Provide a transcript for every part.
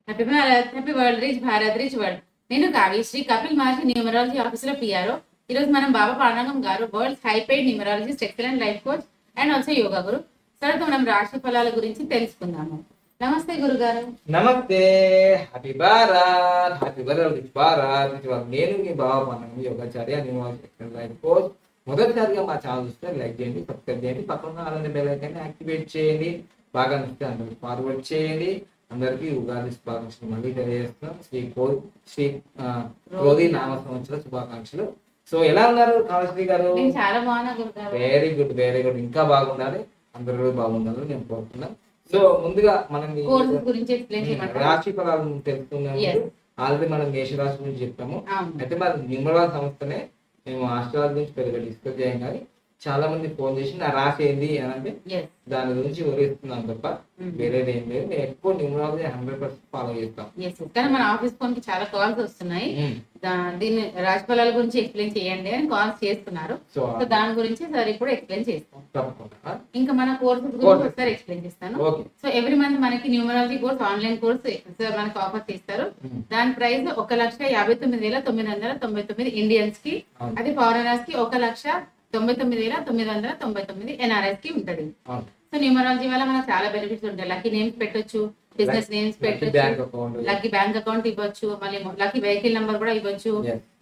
Happy Bharat happy world reach Bharat reach world నేను Kavyasri Kapil Maharshi numerology ఆఫీసులో PRO ఈ రోజు మనం Baba Pandagam garu world high paid numerologist excellent life coach and also yoga guru సార్తో మనం రాశి ఫలాల గురించి తెలుసుకుందాము నమస్తే గురుగారు నమస్తే హ్యాపీ భారత్ హ్యాపీ భారత్ భారత్ ఇవాళ నేను మీ బాబా పన్నెండు యోగాచార్య నేను లైఫ్ కోచ్ మొదటిసారిగా మా ఛానల్ చూస్తే లైక్ చేయండి సబ్స్క్రైబ్ చేయండి పక్కన అలాంటి బెల్ ఐకాన్ యాక్టివేట్ చేయండి బాగా నచ్చితే అందరికి ఫార్వర్డ్ చేయండి అందరికీ ఉగాది శుభాకాంక్షలు మళ్ళీ తెలియజేస్తున్నాం శ్రీ కో శ్రీ ఆ, క్రోధి నామ సంవత్సర శుభాకాంక్షలు సో ఎలా ఉన్నారు కాళశ్రీ గారు నేను చాలా బాగున్నా గురుగారు వెరీ గుడ్ వెరీ గుడ్ ఇంకా బాగుండాలి అందరూ కూడా బాగుండాలని నేను కోరుతున్నాను సో ముందుగా మనం ఈ కోర్సెస్ గురించి ఎక్స్ప్లెయిన్ చేయమంటారా రాశి ఫలాలను తెలుసుకున్నాము Yes. ఆల్రెడీ మనం మేషరాశి గురించి చెప్పాము అవును అయితే మరి న్యూమరాల సంస్థనే మేము ఆస్ట్రాలజీ గురించి పెద్దగా డిస్కస్ చేయం కానీ చాలా మంది ఫోన్ చేసి నా రాశి ఏంది అని అంటే ఎస్ దాని గురించి వివరిస్తున్నాం తప్ప వేరేది ఏం లేదు మేము ఎక్కువ న్యూమరాలజీ హండ్రెడ్ పర్సెంట్ ఫాలో చేస్తాం ఎస్ కానీ మన ఆఫీస్ ఫోన్ కి చాలా కాల్స్ వస్తున్నాయి దా- దీన్ని రాశి ఫలాల గురించి ఎక్స్ప్లెయిన్ చేయండి అని కాల్స్ చేస్తున్నారు సో సో దాని గురించి సార్ ఇప్పుడు ఎక్స్ప్లెయిన్ చేస్తాం తప్పకుండా ఇంకా మన కోర్సెస్ గురించి Courses. ఒకసారి ఎక్స్ప్లెయిన్ చేస్తాను ఓకే సో ఎవ్రీ మంత్ మనకి numerology course online course sir మనకి ఆఫర్ చేస్తారు దాని ప్రైస్ ఒక లక్ష యాభై తొమ్మిది వేల తొమ్మిది వందల తొంభై తొమ్మిది ఇండియన్స్ కి అవును. అది ఫారినర్స్ కి ఒక లక్ష తొంభై తొమ్మిది వేల తొమ్మిది వందల తొంభై తొమ్మిది ఎన్ఆర్ఎస్ కి ఉంటది అవును. సో న్యూమరాలజీ వల్ల మనకు చాలా బెనిఫిట్స్ ఉంటాయి లక్కీ నేమ్స్ పెట్టొచ్చు బిజినెస్ నేమ్స్ పెట్టొచ్చు bank account lucky bank account ఇవ్వచ్చు మళ్ళీ లక్కీ వెహికల్ నెంబర్ కూడా ఇవ్వచ్చు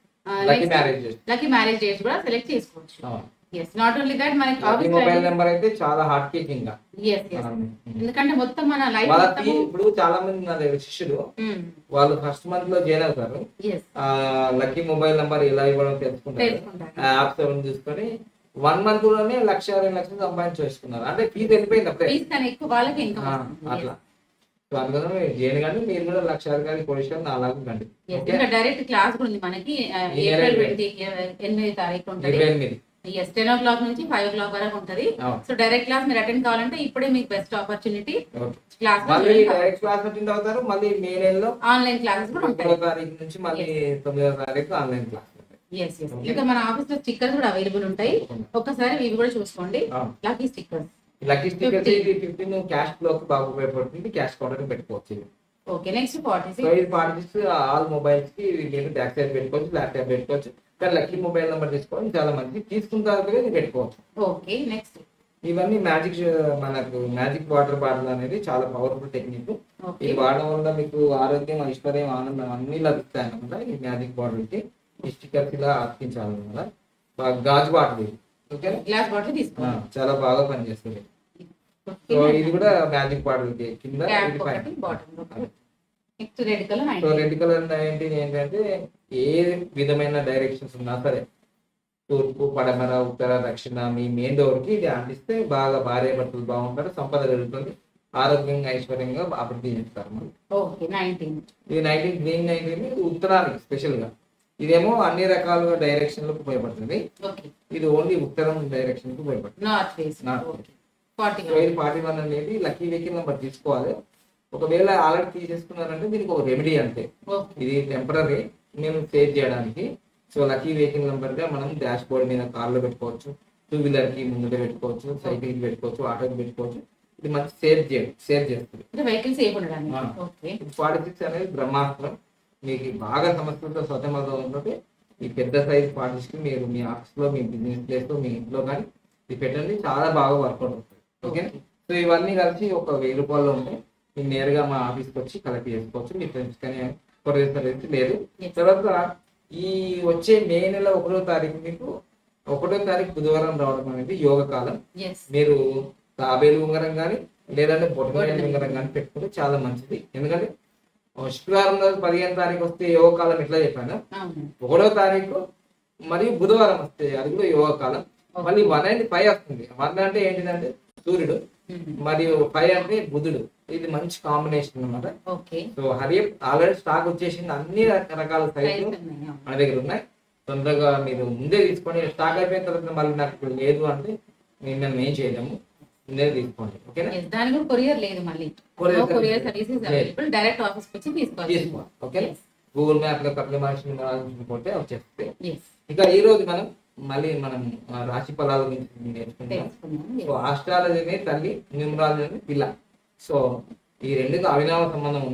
lucky marriage lucky marriage dates కూడా సెలెక్ట్ చేసుకోవచ్చు ఎస్ నాట్ ఓన్లీ దట్ మనకి లక్కీ మొబైల్ ఆఫీస్ నెంబర్ అయితే చాలా హార్ట్ కేకింగ్ ఎస్ ఎస్ ఎందుకంటే మొత్తం మన లైఫ్ వాళ్ళకి ఇప్పుడు చాలా మంది నా దగ్గర శిష్యులు వాళ్ళు ఫస్ట్ మంత్ లో జాయిన్ అవుతారు ఎస్ ఆ లక్కీ మొబైల్ నంబర్ ఎలా ఇవ్వడం తెలుసుకుంటారు తెలుసుకుంటారు యాప్స్ అవన్నీ చూసుకొని వన్ మంత్ లోనే లక్ష రెండు లక్షలు సంపాదించి వేసుకున్నారు అంటే ఫీజు వెళ్ళిపోయింది అప్పుడే ఫీజ్ కన్నా ఎక్కువ వాళ్ళకి ఆ, ఇన్కమ్ అట్లా సో అందుకని మీరు చేయను కానీ మీరు కూడా లక్ష అధికారి పొజిషన్ నా అలాగే కండి ఓకే ఇంకా డైరెక్ట్ క్లాస్ కూడా ఉంది మనకి ఆ, ఈ ఏప్రిల్ నెల ట్వంటీ ఎనిమిది తారీఖు ఉంటది ఇరవై ఎనిమిది ఎస్ టెన్ ఓ క్లాక్ నుంచి ఫైవ్ ఓ క్లాక్ వరకు ఉంటది అవును. సో డైరెక్ట్ క్లాస్ మీరు అటెండ్ కావాలంటే ఇప్పుడే మీకు బెస్ట్ ఆపర్చునిటీ ఓకే. క్లాస్ మళ్ళీ డైరెక్ట్ క్లాస్ అటెండ్ అవుతారు మళ్ళీ మే నెలలో ఆన్లైన్ క్లాసెస్ కూడా ఉంటాయి ఒకటో తారీఖు నుంచి మళ్ళీ తొమ్మిదో తారీఖు ఆన్లైన్ క్లాస్ ఎస్ ఎస్ ఇంకా మన ఆఫీస్ లో స్టిక్కర్స్ కూడా అవైలబుల్ ఉంటాయి ఒక్కసారి ఇవి కూడా చూసుకోండి లక్కీ స్టిక్కర్స్ లక్కీ స్టిక్కర్స్ ఇది ఫిఫ్టీన్ క్యాష్ ఫ్లో బాగా ఉపయోగపడుతుంది క్యాష్ కౌంటర్ పెట్టుకోవచ్చు ఇది. ఓకే నెక్స్ట్ ఫార్టీ సో ఇది పార్టీస్ ఆల్ మొబైల్స్ కి మీరు బ్యాక్ సైడ్ పెట్టుకోవచ్చు ల్యాప్టాప్ పెట్టుకోవచ్చు కానీ లక్కీ మొబైల్ నెంబర్ తీసుకోవడం చాలా మంచిది తీసుకున్న తర్వాత ఇది పెట్టుకోవచ్చు ఓకే నెక్స్ట్ ఇవన్నీ మ్యాజిక్ మనకు మ్యాజిక్ వాటర్ బాటిల్ అనేది చాలా పవర్ఫుల్ టెక్నిక్ ఓకే ఇది వాడడం వల్ల మీకు ఆరోగ్యం ఐశ్వర్యం ఆనందం అన్ని లభిస్తాయి అన్నమాట ఈ మ్యాజిక్ బాటిల్ కి ఈ స్టిక్కర్స్ ఇలా అతికించాలన్నమాట బాగా గాజు బాటిల్ ఇది ఓకే గ్లాస్ బాటిల్ తీసుకోండి చాలా బాగా పనిచేస్తుంది సో ఇది కూడా మ్యాజిక్ బాటిల్ కి కింద క్యాప్ ఇది పైన ఒకటి బాటిల్ ఒకటి next red colour so red colour ఏంటి ఏంటంటే ఏ విధమైన డైరెక్షన్స్ ఉన్నా సరే తూర్పు పడమర ఉత్తర దక్షిణ మీ మెయిన్ డోర్ కి ఇది అందిస్తే బాగా భార్య భర్తలు బాగుంటారు సంపద పెరుగుతుంది ఆరోగ్యంగా ఐశ్వర్యంగా అభివృద్ధి చేస్తారు మనం ఓకే నైన్టీన్ ఇది నైన్టీన్ గ్రీన్ నైన్టీన్ ఉత్తరానికి స్పెషల్ గా ఇదేమో అన్ని రకాలుగా డైరెక్షన్ లకు ఉపయోగపడుతుంది ఓకే ఇది ఓన్లీ ఉత్తరం డైరెక్షన్ కు ఉపయోగపడుతుంది north face North okay forty so ఇది ఫార్టీ వన్ అనేది లక్కీ వెహికల్ నెంబర్ తీసుకోవాలి ఒకవేళ ఆల్రెడీ తీసేసుకున్నారంటే దీనికి ఒక రెమెడీ అంతే ఓకే ఇది టెంపరీ నేను సేవ్ చేయడానికి సో లక్కీ వెహికల్ నెంబర్ గా మనం డాష్ బోర్డ్ మీద కార్లో పెట్టుకోవచ్చు టూ వీలర్ కి ముందట పెట్టుకోవచ్చు సైకిల్ కి పెట్టుకోవచ్చు ఆటోకి పెట్టుకోవచ్చు ఇది మంచి సేవ్ చేయండి సేవ్ చేస్తుంది అంటే వెహికల్ సేఫ్ ఉండడానికి ఆ. ఓకే ఫార్టీ సిక్స్ అనేది బ్రహ్మాస్త్రం మీకు బాగా సమస్యలతో స్వతంత్రంగా ఉంటుంటే ఈ పెద్ద సైజ్ పార్టీస్ కి మీరు మీ ఆఫీస్ లో మీ బిజినెస్ ప్లేస్ లో మీ ఇంట్లో కానీ ఇది పెట్టండి చాలా బాగా వర్కౌట్ అవుతుంది ఓకే సో ఇవన్నీ కలిసి ఒక వెయ్యి రూపాయలు ఉంటాయి మీరు నేరుగా మా ఆఫీస్కి వచ్చి కలెక్ట్ చేసుకోవచ్చు మీ ఫ్రెండ్స్ కానీ కొరత లేదు Yes. తర్వాత ఈ వచ్చే మే నెల ఒకటో తారీఖు మీకు ఒకటో తారీఖు బుధవారం రావడం అనేది యోగ కాలం ఎస్ మీరు తాబేలు ఉంగరం కానీ లేదంటే బొట్టమేలు బొటనవేలు. ఉంగరం కానీ పెట్టుకుంటే చాలా మంచిది ఎందుకంటే శుక్రవారం రోజు పదిహేను తారీఖు వస్తే యోగ కాలం ఎట్లా చెప్పాను అవును ఒకటో తారీఖు మరియు బుధవారం వస్తే అది కూడా యోగ కాలం మళ్ళీ వన్ అండ్ ఫైవ్ వస్తుంది వన్ అంటే ఏంటిదంటే సూర్యుడు మరియు ఫైవ్ అంటే బుధుడు ఇది మంచి కాంబినేషన్ అన్నమాట okay so Hari already stock వచ్చేసింది అన్ని రకరకాల సైజులు మన దగ్గర ఉన్నాయి తొందరగా మీరు ముందే తీసుకొని స్టాక్ అయిపోయిన తర్వాత మళ్ళీ నాకు ఇప్పుడు లేదు అంటే నేను మేము ఏం చేయలేము ముందే తీసుకోండి ఓకేనా దాని కూడా కొరియర్ లేదు మళ్ళీ Courier కొరియర్ service సర్వీసెస్ లేదు. అవైలబుల్ డైరెక్ట్ ఆఫీస్ వచ్చి తీసుకోవాలి తీసుకోండి ఓకేనా గూగుల్ మ్యాప్ లో కపిల మహర్షి పోతే వచ్చేస్తాయి ఎస్ ఇక ఈ రోజు మనం మళ్ళీ మనం ఆ, రాశి ఫలాల గురించి నేర్చుకుంటాం తెలుసుకున్నాం సో ఆస్ట్రాలజీని తల్లి న్యూమరాలజీని పిల్ల సో ఈ రెండుకి అవినావ సంబంధం ఉంది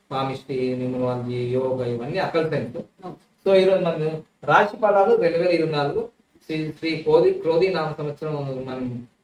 పామిస్ట్రీ న్యూమరాలజీ యోగా ఇవన్నీ అక్కడ సైన్స్ Okay. సో ఈరోజు మనం రాశి ఫలాలు రెండు వేల ఇరవై నాలుగు శ్రీ శ్రీ కోది క్రోధి నామ సంవత్సరం మనం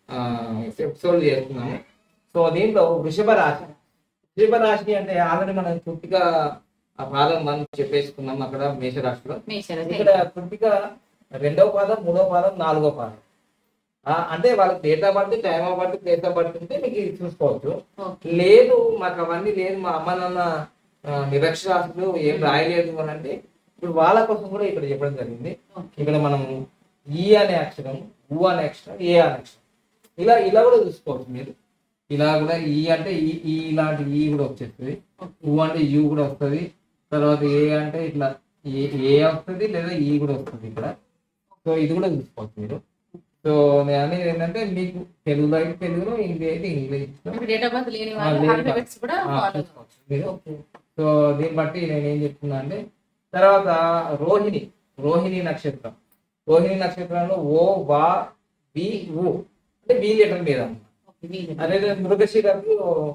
ఎపిసోడ్ చేస్తున్నాము సో దీంట్లో వృషభ రాశి వృషభ రాశి అంటే ఆల్రెడీ మనం పూర్తిగా ఆ పాదం మనం చెప్పేసుకున్నాం అక్కడ మేషరాశిలో మేషరాశి ఇక్కడ పూర్తిగా రెండవ పాదం మూడవ పాదం నాలుగో పాదం ఆ, అంటే వాళ్ళకి date of birth time of birth place of birth ఉంటే మీకు ఇది చూసుకోవచ్చు ఓకే లేదు మాకు అవన్నీ లేదు మా అమ్మ నాన్న ఆ, నిరక్షరాస్యులు ఏం రాయలేదు అని అంటే ఇప్పుడు వాళ్ళ కోసం కూడా ఇక్కడ చెప్పడం జరిగింది ఓకే ఇక్కడ మనం ఈ అనే అక్షరం ఊ అనే అక్షరం ఏ అనే అక్షరం ఇలా ఇలా కూడా చూసుకోవచ్చు మీరు ఇలా కూడా ఈ అంటే ఈ ఈ ఇలాంటి ఈ కూడా వచ్చేస్తుంది ఊ అంటే యూ కూడా వస్తుంది తర్వాత ఏ అంటే ఇట్లా ఏ ఏ వస్తుంది లేదా ఈ కూడా వస్తుంది ఇక్కడ సో ఇది కూడా చూసుకోవచ్చు మీరు సో నేను అనేది ఏంటంటే మీకు తెలుగులో అయితే తెలుగులో ఇంగ్లీష్ అయితే ఇంగ్లీష్ డేట్ ఆఫ్ బర్త్ లేని ఆ, వాళ్ళు లేని ఆల్ఫాబెట్స్ కూడా ఆ, ఫాలో చూసుకోవచ్చు మీరు సో దీన్ని బట్టి నేను ఏం చెప్తున్నా అంటే తర్వాత రోహిణి రోహిణి నక్షత్రం రోహిణి నక్షత్రంలో ఓ వా వి ఊ అంటే బి లెటర్ మీద అనేది మృగశిరకు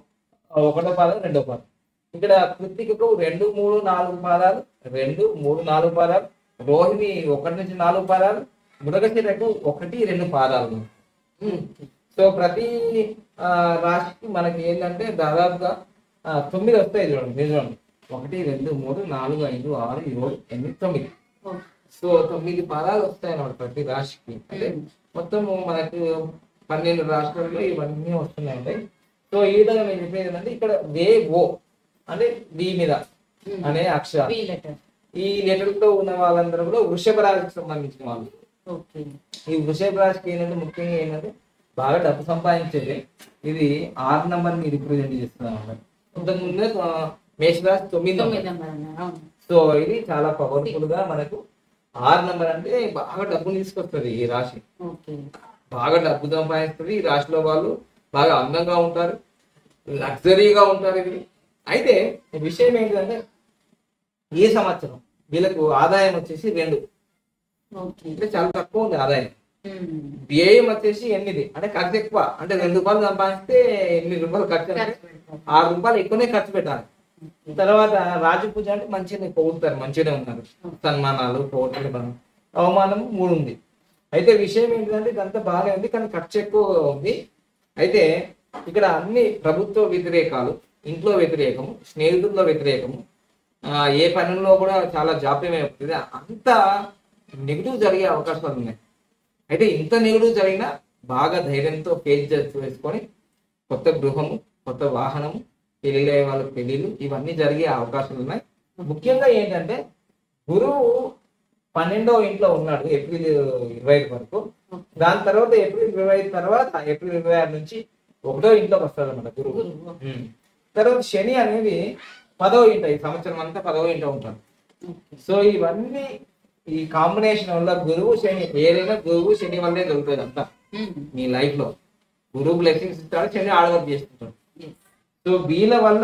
ఒకటో పాదం రెండో పాదం ఇక్కడ కృతికకు రెండు మూడు నాలుగు పాదాలు రెండు మూడు నాలుగు పాదాలు రోహిణి ఒకటి నుంచి నాలుగు పాదాలు మృగశిరకు ఒకటి రెండు పాదాలు ఉమ్. సో ప్రతి ఆ, రాశికి మనకి ఏంటంటే దాదాపుగా ఆ, తొమ్మిది వస్తాయి చూడండి మీరు చూడండి ఒకటి రెండు మూడు నాలుగు ఐదు ఆరు ఏడు ఎనిమిది తొమ్మిది సో తొమ్మిది పదాలు వస్తాయి అన్నమాట ప్రతి రాశికి అంటే మొత్తం మనకు పన్నెండు రాష్ట్రాల్లో ఇవన్నీ వస్తున్నాయండి సో ఈ విధంగా నేను చెప్పేది ఏంటంటే ఇక్కడ వే ఓ అంటే వి మీద అనే అక్షరం బి లెటర్ ఈ లెటర్ లో ఉన్న వాళ్ళందరూ కూడా వృషభ రాశికి సంబంధించిన వాళ్ళు ఓకే ఈ వృషభ రాశికి ఏంటంటే ముఖ్యంగా ఏంటంటే బాగా డబ్బు సంపాదించేది ఇది ఆరు నంబర్ ని రిప్రజెంట్ చేస్తుంది అనమాట ఇంతకుముందే ఆ, మేషరాశి తొమ్మిది తొమ్మిది నంబర్ నెంబర్ అన్నారు అవును సో ఇది చాలా పవర్ఫుల్ గా మనకు ఆరు నంబర్ అంటే బాగా డబ్బుని తీసుకొస్తుంది ఈ రాశి ఓకే బాగా డబ్బు సంపాదిస్తుంది ఈ రాశిలో వాళ్ళు బాగా అందంగా ఉంటారు లగ్జరీగా ఉంటారు ఇది అయితే ఈ విషయం ఏంటంటే ఈ సంవత్సరం వీళ్ళకు ఆదాయం వచ్చేసి రెండు ఓకే అంటే చాలా తక్కువ ఉంది ఆదాయం వ్యయం వచ్చేసి ఎనిమిది అంటే ఖర్చు ఎక్కువ అంటే రెండు రూపాయలు సంపాదిస్తే ఎనిమిది రూపాయలు ఖర్చు అంటే ఆరు రూపాయలు ఎక్కువనే ఖర్చు పెట్టాలి తర్వాత రాజు పూజ అంటే మంచిగా పొగుడుతారు మంచిగానే ఉన్నారు సన్మానాలు పోటీలు మనం అవమానం మూడు ఉంది అయితే విషయం ఏంటంటే ఇదంతా బాగానే ఉంది కానీ ఖర్చు ఎక్కువ ఉంది అయితే ఇక్కడ అన్ని ప్రభుత్వ వ్యతిరేకాలు ఇంట్లో వ్యతిరేకము స్నేహితుల్లో వ్యతిరేకము ఆ, ఏ పనుల్లో కూడా చాలా జాప్యం అయిపోతుంది అంత నెగిటివ్ జరిగే అవకాశాలు ఉన్నాయి అయితే ఇంత నెగిటివ్ జరిగినా బాగా ధైర్యంతో ఫేస్ చేసి వేసుకొని కొత్త గృహము కొత్త వాహనము పెళ్లి వాళ్ళ పెళ్లిళ్ళు ఇవన్నీ జరిగే అవకాశాలు ఉన్నాయి ముఖ్యంగా ఏంటంటే గురువు పన్నెండవ ఇంట్లో ఉన్నాడు ఏప్రిల్ ఇరవై ఐదు వరకు దాని తర్వాత ఏప్రిల్ ఇరవై ఐదు తర్వాత ఏప్రిల్ ఇరవై ఆరు నుంచి ఒకటో ఇంట్లోకి వస్తాడు అనమాట గురువు ఉమ్. తర్వాత శని అనేది పదవ ఇంట ఈ సంవత్సరం అంతా పదవ ఇంట ఉంటాడు సో ఇవన్నీ ఈ కాంబినేషన్ వల్ల గురువు శని ఏదైనా గురువు శని వల్లే దొరుకుతుంది అంతా మీ లైఫ్ లో గురువు బ్లెస్సింగ్స్ ఇస్తాడు శని ఆడవర్క్ చేస్తుంటాడు సో వీళ్ళ వల్ల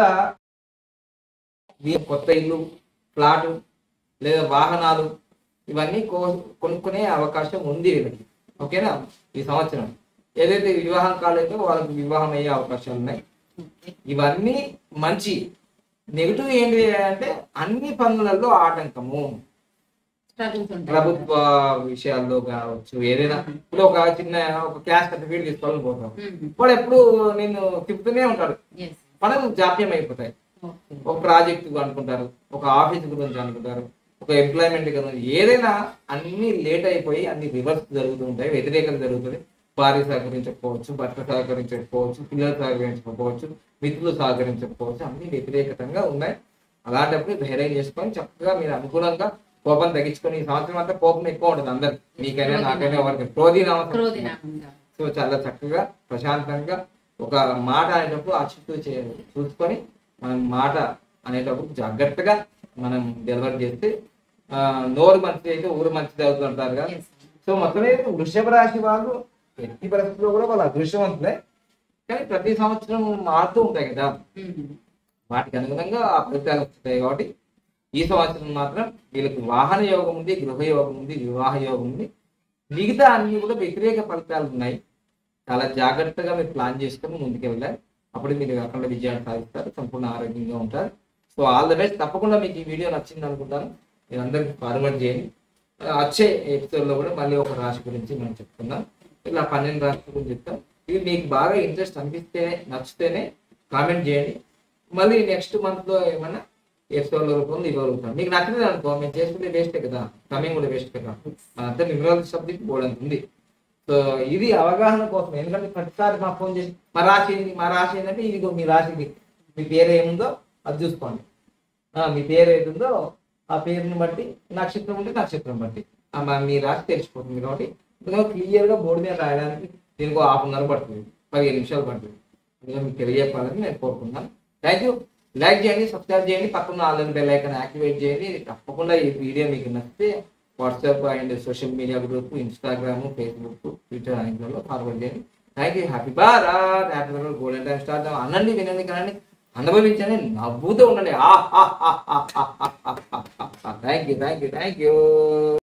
వీళ్ళ కొత్త ఇల్లు ప్లాట్ లేదా వాహనాలు ఇవన్నీ కో- కొనుక్కునే అవకాశం ఉంది వీళ్ళకి ఓకేనా ఈ సంవత్సరం ఏదైతే వివాహం కాలేదో వాళ్ళకి వివాహం అయ్యే అవకాశాలు ఉన్నాయి ఇవన్నీ మంచి నెగిటివ్ ఏంటి అంటే అన్ని పనులలో ఆటంకము స్ట్రగుల్స్ ఉంటాయి ప్రభుత్వ విషయాల్లో కావచ్చు ఏదైనా ఇప్పుడు ఒక చిన్న ఒక క్యాష్ సర్టిఫికేట్ తీసుకోవాలని పోతాం వాడు ఎప్పుడు నేను తిప్పుతూనే ఉంటాడు ఎస్ పనులు జాప్యం అయిపోతాయి ఓకే ఒక ప్రాజెక్ట్ అనుకుంటారు ఒక ఆఫీస్ గురించి అనుకుంటారు ఒక ఎంప్లాయ్మెంట్ గురించి ఏదైనా అన్ని లేట్ అయిపోయి అన్ని రివర్స్ జరుగుతూ ఉంటాయి వ్యతిరేకత జరుగుతుంది భార్య సహకరించకపోవచ్చు భర్త సహకరించకపోవచ్చు పిల్లలు సహకరించకపోవచ్చు మిత్రులు సహకరించకపోవచ్చు అన్ని వ్యతిరేకతంగా ఉన్నాయి అలాంటప్పుడు ధైర్యం చేసుకొని చక్కగా మీరు అనుకూలంగా కోపం తగ్గించుకొని ఈ సంవత్సరం అంతా కోపం ఎక్కువ ఉంటుంది అందరికి మీకైనా నాకైనా ఎవరికి క్రోధీనామ క్రోధినామంగా సో చాలా చక్కగా ప్రశాంతంగా ఒక మాట అనేటప్పుడు ఆచితూ చే చూసుకొని మనం మాట అనేటప్పుడు జాగ్రత్తగా మనం డెలివరీ చేస్తే ఆ, నోరు మంచిది అయితే ఊరు మంచిది అవుతుంటారు కదా ఎస్ సో మొత్తం మీద వృషభ రాశి వాళ్ళు ఎట్టి పరిస్థితుల్లో కూడా వాళ్ళు అదృష్టవంతులే కానీ ప్రతి సంవత్సరం మారుతూ ఉంటాయి కదా వాటికి అనుగుణంగా ఆ ఫలితాలు వస్తాయి కాబట్టి ఈ సంవత్సరం మాత్రం వీళ్ళకి వాహన యోగం ఉంది గృహ యోగం ఉంది వివాహ యోగం ఉంది మిగతా అన్ని కూడా వ్యతిరేక ఫలితాలు ఉన్నాయి చాలా జాగ్రత్తగా మీరు ప్లాన్ చేసుకొని ముందుకు వెళ్ళాలి అప్పుడు మీరు అక్కడ విజయాన్ని సాధిస్తారు సంపూర్ణ ఆరోగ్యంగా ఉంటారు సో ఆల్ ద బెస్ట్ తప్పకుండా మీకు ఈ వీడియో నచ్చింది అనుకుంటాను మీరు అందరికి ఫార్వర్డ్ చేయండి ఆ, వచ్చే ఎపిసోడ్లో కూడా మళ్ళీ ఒక రాశి గురించి మనం చెప్తున్నాం ఇలా పన్నెండు రాశి గురించి చెప్తాం ఇవి మీకు బాగా ఇంట్రెస్ట్ అనిపిస్తే నచ్చితేనే కామెంట్ చేయండి మళ్ళీ నెక్స్ట్ మంత్లో ఏమన్నా ఎపిసోడ్ల రూపంలో ఇవ్వగలుగుతాం మీకు నచ్చలేదు అనుకో మేము చేసుకుంటే వేస్టే కదా సమయం కూడా వేస్ట్ కదా మనంతా న్యూమరాలజీ సబ్జెక్ట్ బోర్డు ఉంది సో ఇది అవగాహన కోసం ఎందుకంటే ప్రతిసారి మా ఫోన్ చేసి మా రాశి ఏంది మా రాశి ఏంటంటే ఇదిగో మీ రాశిది మీ పేరు ఏముందో అది చూసుకోండి ఆ, మీ పేరు ఏదుందో ఆ పేరుని బట్టి నక్షత్రం ఉంటే నక్షత్రం బట్టి ఆ, మా- మీ రాశి తెలిసిపోతుంది కాబట్టి క్లియర్ గా బోర్డు మీద రాయడానికి దీనికి హాఫ్ అన్ అవర్ పడుతుంది పదిహేను నిమిషాలు పడుతుంది అందులో మీకు తెలియజెప్పాలని నేను కోరుకుంటున్నాను థ్యాంక్ యూ లైక్ చేయండి సబ్స్క్రైబ్ చేయండి పక్కన ఆన్లైన్ బెల్ ఐకాన్ యాక్టివేట్ చేయండి తప్పకుండా ఈ వీడియో మీకు నచ్చితే WhatsApp and social media group Instagram Facebook Twitter అన్నింటిలో ఫార్వర్డ్ చేయండి thank you happy Bharat happy Bharat golden time star అనండి వినండి కనండి అనుభవించండి నవ్వుతూ ఉండండి thank you thank you thank you